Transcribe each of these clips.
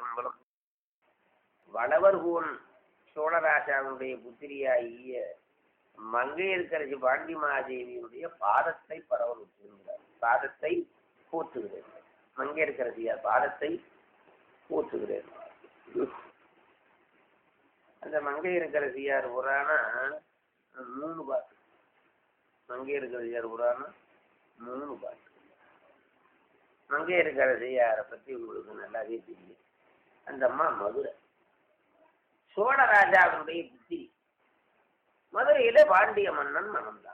திருச்சிற்றம்பலம் வளவர்கோன் சோழராஜாவுடைய புத்திரியாகிய மங்கையர்கரசி பாண்டி மாதேவியுடைய பாதத்தை பரவல் விட்டிருந்தார் பாதத்தை போற்றுகிறேன் மங்கையர்கரசியார் பாதத்தை போற்றுகிறேன் அந்த மங்கையர்கரசியார் புராண மூணு பாட்டு மங்கையர்கரசியார் புராண மூணு பாட்டு மங்கையர்கரசியாரை பற்றி உங்களுக்கு நல்லாவே தெரியும் அந்த அம்மா மதுரை சோழராஜாவினுடைய புத்தி மதுரையில பாண்டிய மன்னன் மணந்தான்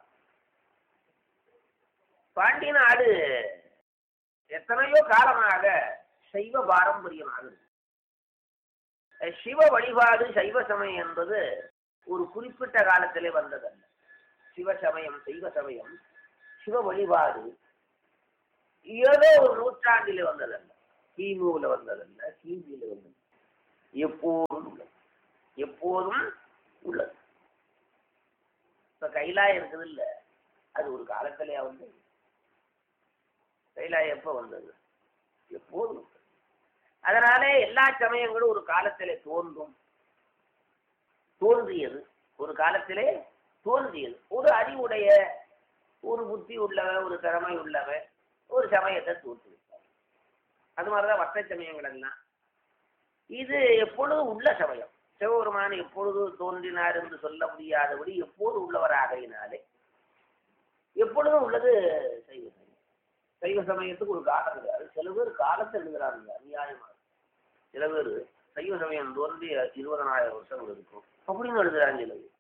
பாண்டிய நாடு எத்தனையோ காலமாக சைவ பாரம்பரியமாக இருக்கு. சிவ வழிபாடு சைவ சமயம் என்பது ஒரு குறிப்பிட்ட காலத்திலே வந்ததல்ல சிவ சமயம் சைவ சமயம் சிவ வழிபாடு ஏதோ ஒரு நூற்றாண்டிலே வந்ததல்ல கிமுல வந்ததல்ல கிபியில வந்தது எப்போதும் உள்ளது எப்போதும் உள்ளது இப்ப கைலாயம் இருக்குது இல்ல அது ஒரு காலத்திலேயே வந்தது கைலாயம் எப்ப வந்தது எப்போதும் உள்ளது. அதனாலே எல்லா சமயங்களும் ஒரு காலத்திலே தோன்றும் தோன்றியது ஒரு காலத்திலே தோன்றியது ஒரு அறிவுடைய ஒரு புத்தி உள்ளவன் ஒரு திறமை உள்ளவன் ஒரு சமயத்தை தோற்றுவித்தார் அது மாதிரிதான் வட்ட சமயங்கள் எல்லாம் இது எப்பொழுதும் உள்ள சமயம் சிவபெருமான் எப்பொழுது தோன்றினார் என்று சொல்ல முடியாதபடி எப்போது உள்ளவராகையினாலே எப்பொழுதும் உள்ளது சைவ சமயம் சைவ சமயத்துக்கு ஒரு காலம் இருக்காது சில பேர் காலத்தை எழுதுறாங்க அநியாயமா சில பேர் சைவ சமயம் தோன்றி இருபதனாயிரம் வருஷம் இருக்கும் அப்படின்னு எழுதுறாங்க சில பேர்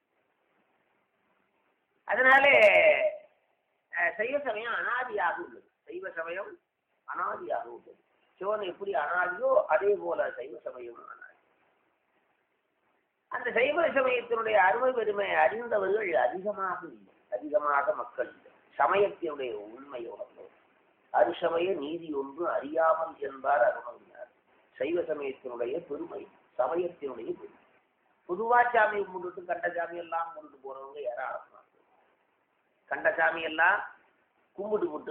அதனாலே அஹ், சைவ சமயம் அனாதியாக உள்ளது சைவ சமயம் அனாதியாக உள்ளது சிவன் எப்படி அனாதியோ அதே போல சைவ சமயம் அனாதி அந்த சைவ சமயத்தினுடைய அருமை பெருமை அறிந்தவர்கள் அதிகமாக இல்லை அதிகமாக மக்கள் இல்லை சமயத்தினுடைய உண்மை உணர்ந்தவர் அருசமய நீதி ஒன்று அறியாமல் என்பார் அருணவினார் சைவ சமயத்தினுடைய பெருமை சமயத்தினுடைய பெருமை பொதுவா சாமி கும்பிட்டு கண்டசாமி எல்லாம் கும்பிட்டு போறவங்க ஏராளமாக கண்டசாமி எல்லாம் கும்பிட்டு போட்டு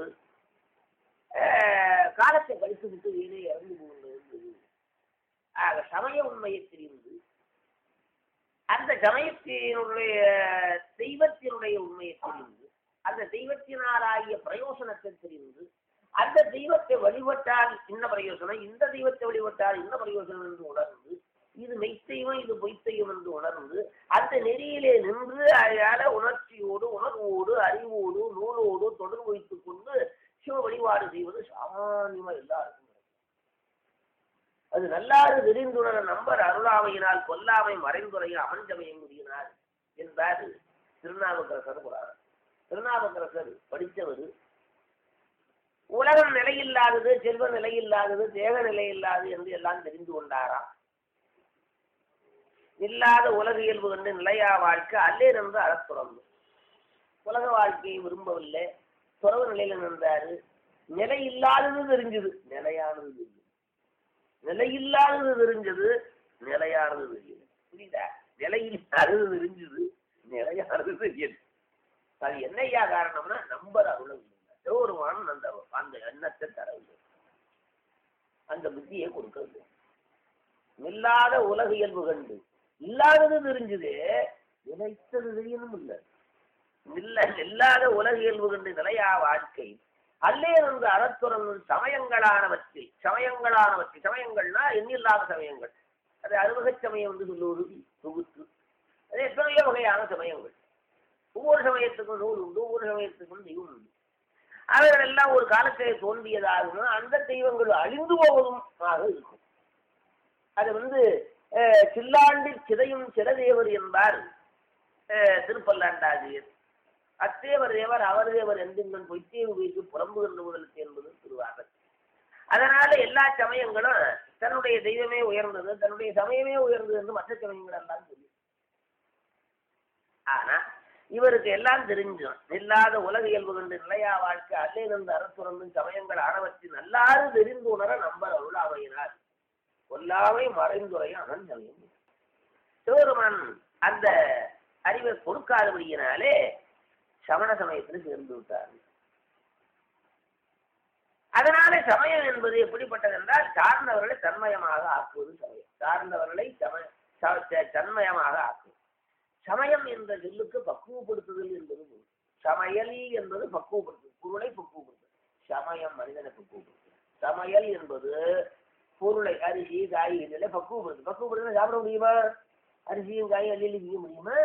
ஆஹ், காலத்தை கழித்து விட்டு வீணே இறந்து போகிறது ஆக சமய உண்மையை தெரிந்து அந்த சமயத்தினுடைய தெய்வத்தினுடைய உண்மையை தெரிந்து அந்த தெய்வத்தினாலாகிய பிரயோசனத்தை தெரிந்து அந்த தெய்வத்தை வழிபட்டால் இன்ன பிரயோசனம் இந்த தெய்வத்தை வழிபட்டால் இன்ன பிரயோசனம் என்று உணர்ந்து இது மெய்த்தெய்வம் இது பொய்த்தெய்வம் என்று உணர்ந்து அந்த நெறியிலே நின்று அதால உணர்ச்சியோடு உணர்வோடு அறிவோடு நூலோடு தொடர்பு வைத்துக் கொண்டு சிவ வழிபாடு செய்வது சாமானியமா எல்லாருக்கும் நடக்கும். அது நல்லாறு தெரிந்துணர நம்பர் அருளாமையினால் கொல்லாமை மறைந்துரைய அமஞ்சமயம் முடியினார் என்பார் திருநாவுக்கரசர் புராணம் திருநாவுக்கரசர் படித்தவர் உலகம் நிலையில்லாதது செல்வ நிலையில்லாதது தேக நிலையில்லாதது என்று எல்லாம் தெரிந்து கொண்டாராம் இல்லாத உலக இயல்பு கண்டு நிலையா வாழ்க்கை அல்லே நின்று அறத்துறந்து உலக வாழ்க்கையை விரும்பவில்லை துறவு நிலையில நின்றாரு நிலை இல்லாதது தெரிஞ்சது நிலையானது தெரிஞ்சது நிலை இல்லாதது தெரிஞ்சது நிலையானது தெரியுது புரியுதா நிலை இல்லாதது தெரிஞ்சது நிலையானது தெரியுது அது என்னையா காரணம்னா நம்பர் அருளவில்லை சிவபெருமான் அந்த அந்த எண்ணத்தை தரவில்லை அந்த புத்தியை கொடுக்கவில்லை இல்லாத உலக இயல்பு கண்டு இல்லாதது தெரிஞ்சது நிலைத்தது தெரியணும் இல்லை இல்ல இல்லாத உலக இயல்பு கண்டு நிலையா வாழ்க்கை அல்லே என்று அறத்துறந்து சமயங்களானவற்றில் சமயங்களானவற்றில் சமயங்கள்னா எண்ணில்லாத சமயங்கள் அது அறுவகை சமயம் என்று சொல்லுவது தொகுத்து அது எத்தனையோ வகையான சமயங்கள் ஒவ்வொரு சமயத்துக்கும் நூல் உண்டு ஒவ்வொரு சமயத்துக்கும் தெய்வம் உண்டு அவைகள் எல்லாம் ஒரு காலத்திலே தோன்றியதாகவும் அந்த தெய்வங்கள் அழிந்து போவதும் ஆக இருக்கும் அது வந்து அஹ், சில்லாண்டில் சிதையும் சிறதேவர் என்பார் அஹ், திருப்பல்லாண்டாசிரியர் அத்தேவர் தேவர் அவர் தேவர் எந்தெங்கன் பொய்த்தேவு வைத்து புலம்புகின்ற முதலுக்கு என்பது திருவாரர் அதனால எல்லா சமயங்களும் தன்னுடைய தெய்வமே உயர்ந்தது தன்னுடைய சமயமே உயர்ந்தது என்று மற்ற சமயங்கள் எல்லாம் தெரியும் ஆனா இவருக்கு எல்லாம் தெரிஞ்சும் இல்லாத உலக இயல்பு கண்டு நிலையா வாழ்க்கை அல்லிருந்து அறத்துறந்தும் சமயங்கள் ஆனவற்றின் நல்லாறு தெரிந்து உணர நம்பர் அருளாமையினார் கொல்லாமை மறைந்துரையும் அனந்தமையும் சிவபெருமான் அந்த அறிவை கொடுக்காதபடியினாலே சமண சமயத்தில் சேர்ந்து விட்டார் அதனால சமயம் என்பது எப்படிப்பட்டது என்றால் சார்ந்தவர்களை தன்மயமாக ஆக்குவது சமயம் சார்ந்தவர்களை சமய ச- ச- தன்மயமாக ஆக்குவது சமயம் என்ற சொல்லுக்கு பக்குவப்படுத்துதல் என்பது பொருள். சமையல் என்பது பக்குவப்படுத்துதல் பொருளை பக்குவப்படுத்துதல் சமயம் மனிதனை பக்குவப்படுத்துதல் சமையல் என்பது பொருளை அரிசி காய்கறிகளை பக்குவப்படுத்து பக்குவப்படுத்த சாப்பிட முடியுமா அரிசியும் காயும் அள்ளி அள்ளி திங்க முடியுமா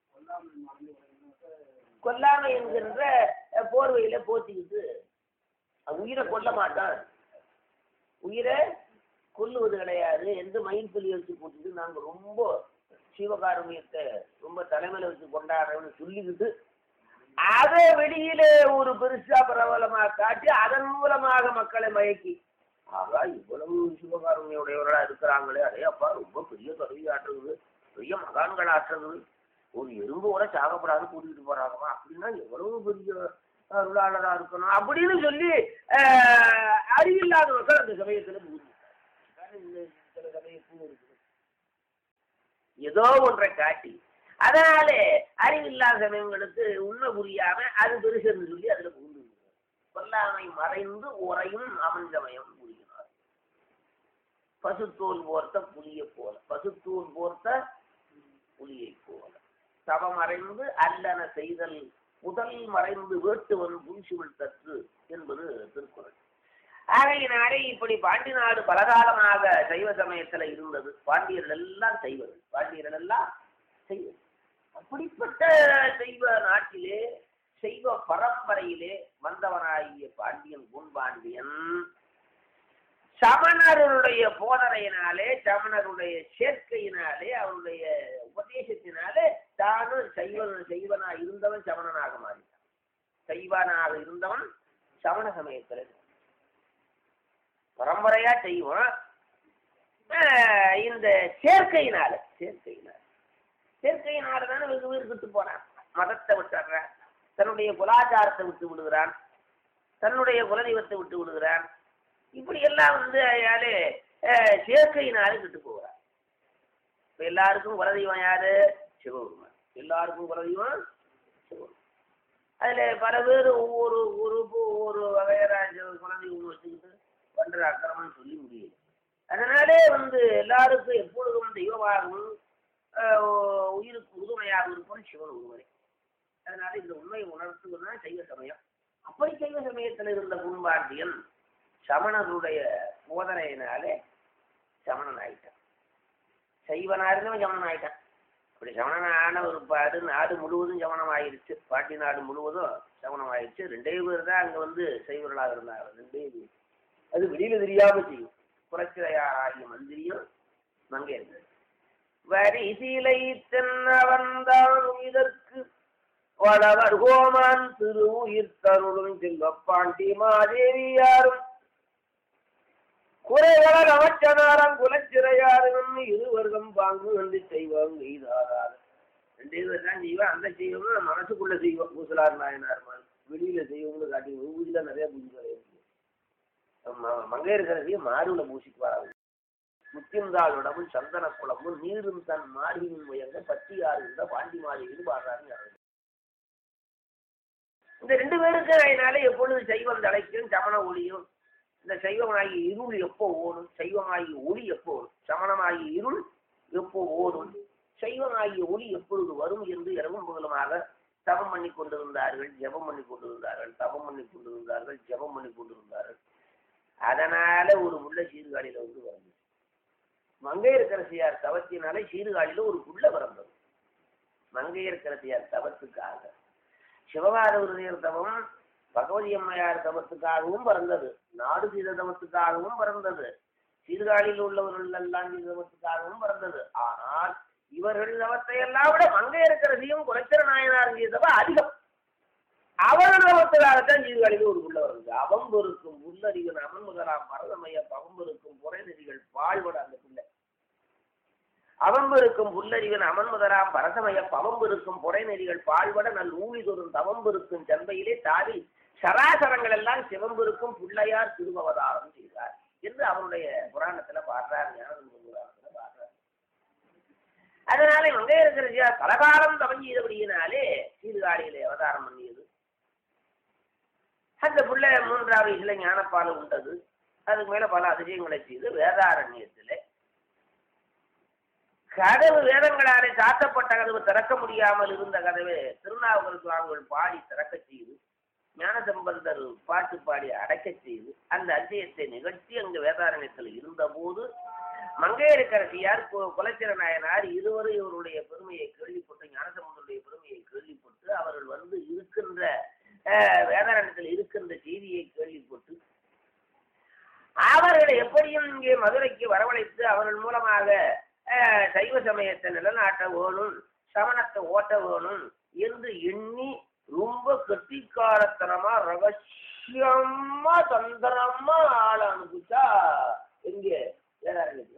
கொல்லாமை என்கின்ற அஹ், போர்வையில போத்திக்கிட்டு அவன் உயிரை கொல்ல மாட்டான் உயிரை கொல்லுவது கிடையாது எந்த மயில் புலி வச்சு போட்டுட்டு நாங்க ரொம்ப சிவகாருண்யத்தை ரொம்ப தலைமையில வச்சு கொண்டாடுறோம்னு சொல்லிக்கிட்டு அதை வெளியில ஒரு பெருசா பிரபலமா காட்டி அதன் மூலமாக மக்களை மயக்கி ஆகா இவ்வளவு சிவகாருண்யுடையவர்களா இருக்கிறாங்களே அடே அப்பா ரொம்ப பெரிய தொலைவி ஆற்றுறது பெரிய மகான்கள் ஆற்றுறது ஒரு எறும்பு கூட சாகப்படாது கூட்டிகிட்டு போறாங்கம்மா அப்படின்னா எவ்வளவு பெரிய அருளாளரா இருக்கணும் அப்படின்னு சொல்லி ஆஹ், அறிவில்லாத மக்கள் அந்த சமயத்துல புகுந்து சில சமயத்துல இருக்குது ஏதோ ஒன்றை காட்டி அதனாலே அறிவில்லாத சமயங்களுக்கு உண்மை புரியாம அது பெருசுன்னு சொல்லி அதுல புகுந்து விடுறாங்க. கொல்லாமை மறைந்து உறையும் அமஞ்சமயம் புரிகிறார் பசுத்தோல் போர்த்த புலியை போல பசுத்தோல் போர்த்த புலியை போல தவமறைந்து அல்லன செய்தல் முதல் மறைந்து வேட்டுவன் பூசிவள் தற்று என்பது திருக்குறள் ஆகையினாலே இப்படி பாண்டி நாடு பலகாலமாக சைவ சமயத்துல இருந்தது பாண்டியர்கள் எல்லாம் செய்வது பாண்டியர்கள் எல்லாம் செய்வது அப்படிப்பட்ட சைவ நாட்டிலே சைவ பரம்பரையிலே வந்தவனாகிய பாண்டியன் பொன்பாண்டியன் சமணருடைய போதனையினாலே சமணருடைய சேர்க்கையினாலே அவருடைய உபதேசத்தினாலே தானும் சைவன் செய்வனா இருந்தவன் சமணனாக மாறினான் சைவனாக இருந்தவன் சமண சமயத்தில் இருந்தான். பரம்பரையா செய்வோம் ஆஹ் இந்த சேர்க்கையினால சேர்க்கையினால சேர்க்கையினால தானே வெகு உயிர் விட்டு போறான் மதத்தை விட்டுறான் தன்னுடைய குலாச்சாரத்தை விட்டு விடுகிறான் தன்னுடைய குலதெய்வத்தை விட்டு விடுகிறான் இப்படி எல்லாம் வந்து அயாலே அஹ், சேர்க்கையினாலே விட்டு போகிறான் இப்ப எல்லாருக்கும் குலதெய்வம் யாரு சிவபெருமான் எல்லாருக்கும் குலதெய்வம் சிவபெருமான் அதுல பல பேர் ஒவ்வொரு ஒரு ஒவ்வொரு வகையராஜ குலதெய்வம் வச்சுக்கிட்டு பண்ற அக்கிரமம் சொல்லி முடியல அதனாலே வந்து எல்லாருக்கும் எப்பொழுதும் தெய்வமாகவும் ஆஹ், உயிருக்கு உறுதுணையாக இருக்கும் சிவன் ஒருவரே அதனால இந்த உண்மையை உணர்த்துவதுதான் சைவ சமயம் அப்படி சைவ சமயத்தில் இருந்த கும்பாண்டியன் சமணருடைய போதனையினாலே சமணன் ஆயிட்டான் சைவனா இருந்தவன் சமணன் ஆயிட்டான் அப்படி சமணன் ஆன ஒரு பாடு நாடு முழுவதும் சமணம் ஆயிருச்சு பாட்டி நாடு முழுவதும் சமணம் ஆயிருச்சு ரெண்டே பேர் தான் அங்க வந்து சைவர்களாக இருந்தாங்க ரெண்டே பேர் அது வெளியில தெரியாம செய்யும் புரட்சியார் ஆகிய மந்திரியும் மங்கே இருக்கு வரிசிலை தென்னவன்தான் இதற்கு வளவர் கோமான் திரு உயிர் தருளும் செல்வப்பாண்டி மாதேவியாரும் குறைவளர் அமைச்சனாரம் குலச்சிறையாரும் இருவர்கம் பாங்கு வந்து செய்வாங்க எய்தாராக ரெண்டே பேர் தான் செய்வோம் அந்த செய்வோம் மனசுக்குள்ள செய்வோம் பூசலார் நாயனார் மாதிரி வெளியில செய்வோம்னு காட்டி ஊதியில நிறைய பூஜை மங்கையர்கரசியை மாறுல பூசிக்கு வராங்க முத்தியந்தாளுடமும் சந்தன குளமும் நீரும் தன் மாடியின் முயங்க பத்தியாறு இருந்த பாண்டி மாளிகையில் பாடுறாங்க இந்த ரெண்டு பேருக்கு அதனால எப்பொழுது சைவம் தலைக்கும் சமண ஒளியும் இந்த சைவமாகி இருள் எப்போ ஓடும் சைவமாகி ஒளி எப்போ வரும் சமணமாகி இருள் எப்போ ஓடும் சைவமாகிய ஒளி எப்பொழுது வரும் என்று இரவும் பகலுமாக தவம் பண்ணி கொண்டிருந்தார்கள் ஜெபம் பண்ணி கொண்டிருந்தார்கள் தவம் பண்ணி கொண்டிருந்தார்கள் ஜெபம் பண்ணி கொண்டிருந்தார்கள் அதனால ஒரு முள்ள சீர்காழியில வந்து வந்து மங்கையர்கரசியார் தவத்தினாலே சீர்காழியில ஒரு புள்ள பிறந்தது மங்கையர்கரசியார் தவத்துக்காக சிவகாரவருடைய தவம் பகவதி அம்மையார் தவத்துக்காகவும் பிறந்தது நாடு செய்த தவத்துக்காகவும் பிறந்தது சீர்காழியில் உள்ளவர்கள் எல்லாம் செய்த தவத்துக்காகவும் பிறந்தது ஆனால் இவர்கள் தவத்தை எல்லாம் விட மங்கையர்கரசியும் குலச்சிர நாயனார் செய்தவ அதிகம் அவர்கள் தவத்துக்காகத்தான் சீர்காழியில் ஒரு புள்ள வருது அவன் பொருக்கும் புல்லறிவன் அவன் முதலாம் பரதமைய பவம் பொருக்கும் புறை நெறிகள் பாழ்வட அந்த பிள்ளை அவம்பெருக்கும் புல்லறிவன் அமன் முதலாம் பரசமய பவம்பெருக்கும் புறை நெறிகள் பாழ்வட நல் ஊழி தொடும் தவம்பெருக்கும் சந்தையிலே தாவி சராசரங்கள் எல்லாம் சிவம்பெருக்கும் புள்ளையார் திருவவதாரம் செய்தார் என்று அவருடைய புராணத்துல பாடுறார் ஞானந்த புராணத்துல பாடுறார் அதனால மங்கையரசியா பலகாலம் தவம் செய்தபடியினாலே சீர்காழியிலே அவதாரம் பண்ணியது அந்த பிள்ளை மூன்றாவது வயசுல ஞானப்பால் உண்டது அதுக்கு மேல பல அதிசயங்களை செய்து வேதாரண்யத்துல கதவு வேதங்களாலே சாத்தப்பட்ட கதவு திறக்க முடியாமல் இருந்த கதவை திருநாவுக்கர் சுவாமிகள் பாடி திறக்க செய்து ஞானசம்பந்தர் பாட்டு பாடி அடைக்க செய்து அந்த அதிசயத்தை நிகழ்த்தி அங்கு வேதாரண்யத்தில் இருந்தபோது மங்கையரக்கரசியார் கு- குலச்சிர நாயனார் இருவரும் இவருடைய பெருமையை கேள்விப்பட்டு ஞானசம்பந்தருடைய பெருமையை கேள்விப்பட்டு அவர்கள் வந்து இருக்கின்ற அஹ், வேதாரண்யத்தில் இருக்கின்ற செய்தியை கேள்விப்பட்டு அவர்களை எப்படியும் இங்கே மதுரைக்கு வரவழைத்து அவர்கள் மூலமாக அஹ், சைவ சமயத்தை நிலநாட்ட வேணும் சமணத்தை ஓட்ட வேணும் என்று எண்ணி ரொம்ப கெட்டிக்காரத்தனமா ரகசியமா தந்திரமா ஆளை அனுப்பிச்சா எங்கே வேதாரண்யத்துல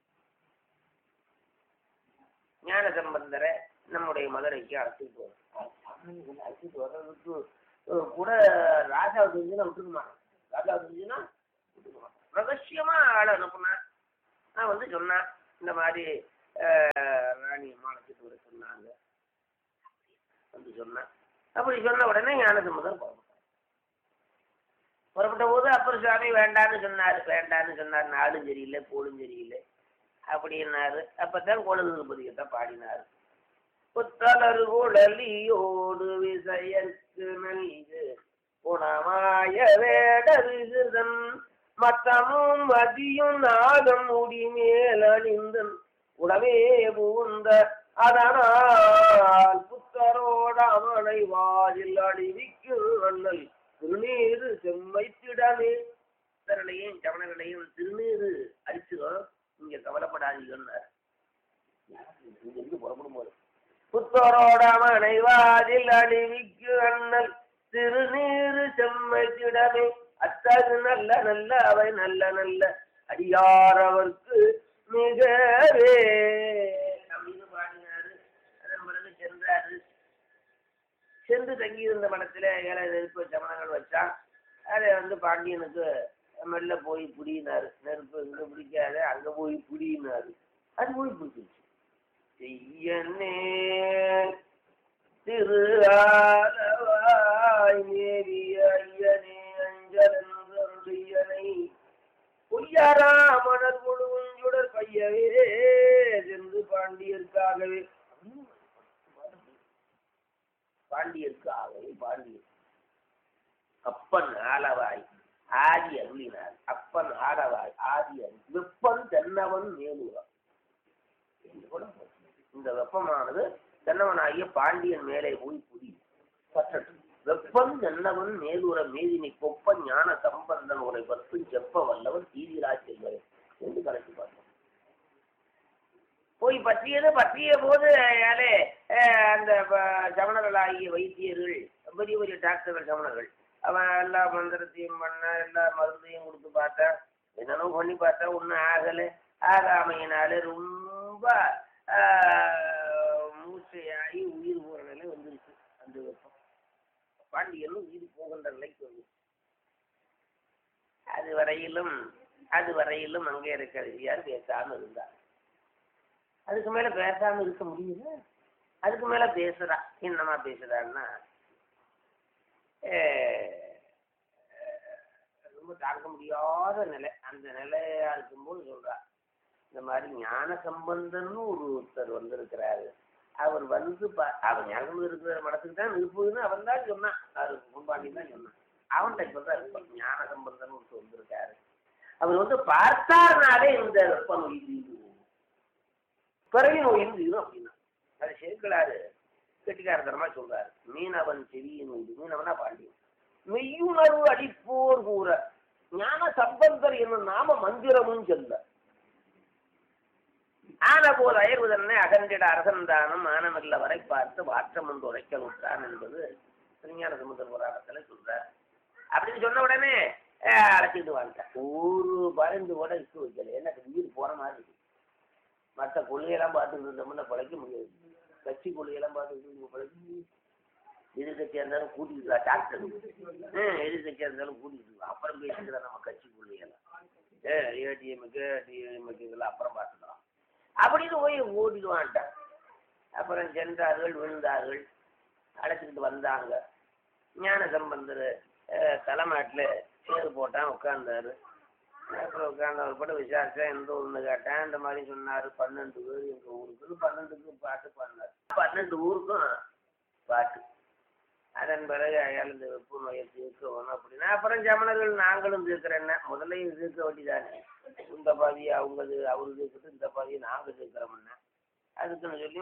ஞான சம்பந்தரை நம்முடைய மதுரைக்கு அழைச்சிட்டு வரும் அழைச்சிட்டு வர்றதுக்கு அஹ், கூட ராஜா தெரிஞ்சுன்னா விட்டுருமா ராஜா தெரிஞ்சுன்னா விட்டுருமா ரகசியமா ஆளை அனுப்புனா நான் வந்து சொன்னேன் இந்த மாதிரி அஹ், ராணி அழைச்சிட்டு வர சொன்னாங்க வந்து சொன்னேன் அப்படி சொன்ன உடனே ஞானசம்பந்தர் புறப்பட்டார் புறப்பட்ட போது அப்புறம் சுவாமி வேண்டான்னு சொன்னார் வேண்டான்னு சொன்னார் நாடும் சரியில்லை போடும் சரியில்லை அப்படின்னாரு அப்பதான் குழந்தை பதிகத்தை பாடினார் புத்தலர் குழலியோடு விசையற்கு நல்கு குணமாய வேடருதன் மத்தமும் மதியும் நாகம் முடிமேல் அணிந்தன் உடவே புகுந்த அதனால் புத்தரோட அவனை வாயில் அணிவிக்கு அண்ணல் திருநீரு செம்மைத்திடமே புத்தர்களையும் சமணர்களையும் திருநீரு அடிச்சிடும் நீங்க கவலைப்படாதீங்கன்னார் இங்க இருந்து புறப்படும் போது புத்தரோட அவனை வாதில் அணிவிக்கு அண்ணல் திருநீரு செம்மைத்திடமே அத்தகு நல்ல நல்ல அவை நல்ல நல்ல அடியாரவர்க்கு மிகவே அப்படின்னு பாடினாரு அதன் பிறகு சென்றாரு சென்று தங்கியிருந்த மடத்துல ஏழை நெருப்பு சமணங்கள் வச்சான் அதை வந்து பாண்டியனுக்கு மெல்ல போய் புடினாரு நெருப்பு இங்க பிடிக்காத அங்க போய் புடினாரு அது போய் பிடிச்சிருச்சு செய்யனே திரு ஆலவாய் மேவிய ஐயனே அஞ்சலன்றையனை பொய்யாராமணர் முழுவஞ்சுடர் பையவே சென்று பாண்டியர்க்காகவே பாண்டியர்க்காகவே பாண்டியர் அப்பன் ஆலவாய் ஆதி அருளினார் அப்பன் ஆலவாய் ஆதி அருள் வெப்பன் தென்னவன் மேலுவா என்று கூட போட்டு. இந்த வெப்பமானது தென்னவனாகிய பாண்டியன் மேலே போய் புடி பற்றட்டும் வெப்பம் தென்னவன் மேலுற மீதினி கொப்ப ஞான சம்பந்தன் உரை பத்தும் செப்ப வல்லவன் தீதிரா செல்வன் என்று கலைச்சு பார்த்தோம் போய் பற்றியது பற்றிய போது யாரே அஹ், அந்த ப- சமணர்களாகிய வைத்தியர்கள் பெரிய பெரிய டாக்டர்கள் சமணர்கள் அவன் எல்லா மந்திரத்தையும் பண்ண எல்லா மருந்தையும் கொடுத்து பார்த்தா என்னென்னோ பண்ணி பார்த்தா ஒன்றும் ஆகலை ஆகாமையினால ரொம்ப ஆஹ், மூச்சையாகி உயிர் போகிற நிலை வந்துருச்சு அந்த வெப்பம் பாண்டியனும் உயிர் போகின்ற நிலைக்கு வந்து அது வரையிலும் அது வரையிலும் அங்கே இருக்கிற யார் பேசாம இருந்தார் அதுக்கு மேல பேசாம இருக்க முடியுது அதுக்கு மேல பேசுறா என்னமா பேசுறான்னா அஹ், ரொம்ப தாங்க முடியாத நிலை அந்த நிலையா இருக்கும்போது சொல்றா இந்த மாதிரி ஞான சம்பந்தன்னு ஒரு ஒருத்தர் வந்திருக்கிறாரு அவர் வந்து பா- அவர் ஞானம் இருக்கிற மடத்துக்கு தான் இருப்புன்னு அவன் தான் சொன்னான் அவர் முன்பாண்டி தான் சொன்னான் அவன்கிட்ட இப்பதான் இருப்பான் ஞான சம்பந்தன் ஒருத்தர் வந்திருக்காரு அவர் வந்து பார்த்தாருனாலே இந்த வெப்பம் நோய் தீர்ந்து போகும். பிறவி நோயின் தீரும் அப்படின்னா அது சேர்க்கலாரு கெட்டிக்காரத்தனமா சொல்றாரு மீனவன் செவியின் உண்டு மீனவனா பாண்டியன் மெய்யுணர்வு அடிப்போர் கூற ஞான சம்பந்தர் என்னும் நாம மந்திரமும் சொல்ல ஆன போல் அயர்வதனை அகன்றிட அரசன்தானம் ஆனமில்ல வரை பார்த்து வாற்றம் ஒன்று உரைக்கல் விட்டான் என்பது திருஞான சமுத்திர புராணத்துல சொல்றார் அப்படின்னு சொன்ன உடனே அஹ், அழைச்சிட்டு வந்துட்டேன் ஒரு பயந்து கூட இட்டு வைக்கல எனக்கு உயிர் போற மாதிரி இருக்கு மற்ற கொள்கையெல்லாம் பார்த்துட்டு இருந்தோம்னா பிழைக்க முடியாது கட்சி கொள்கையெல்லாம் பார்த்துட்டு இருந்தோம் பிழைக்க முடியாது எதிர்கட்சியா இருந்தாலும் கூட்டிட்டு வா டாக்டர் எதிர்கட்சியா இருந்தாலும் கூட்டிட்டு வா அப்புறம் பேசிக்கலாம் நம்ம கட்சி கொள்கையெல்லாம் ஏ ஏடிஎம்க்கு டிஎம்க்கு இதெல்லாம் அப்புறம் பார்த்துக்கலாம் அப்படின்னு போய் ஓடிடுவான்ட்டான் அப்புறம் சென்றார்கள் விழுந்தார்கள் அழைச்சிக்கிட்டு வந்தாங்க ஞான சம்பந்தர் அஹ், தலைமாட்டில் சேர் போட்டான் உட்காந்தாரு அப்புறம் உட்காந்து அவர் கூட விசாரிச்சா எந்த ஊர்னு கேட்டேன் இந்த மாதிரி சொன்னார் பன்னெண்டு பேர் எங்கள் ஊருக்கு பன்னெண்டுக்கு பாட்டு பாடினார் பன்னெண்டு ஊருக்கும் பாட்டு அதன் பிறகு அயால் இந்த வெப்பு நோயை தீர்க்கணும் அப்படின்னா அப்புறம் ஜமனர்கள் நாங்களும் தீர்க்கிறேன்னா முதல்ல இது தீர்க்க வேண்டியதானே இந்த பாதி அவங்கது அவரு தீர்க்கட்டு இந்த பாதியை நாங்கள் தீர்க்கிறோம்னா அதுக்குன்னு சொல்லி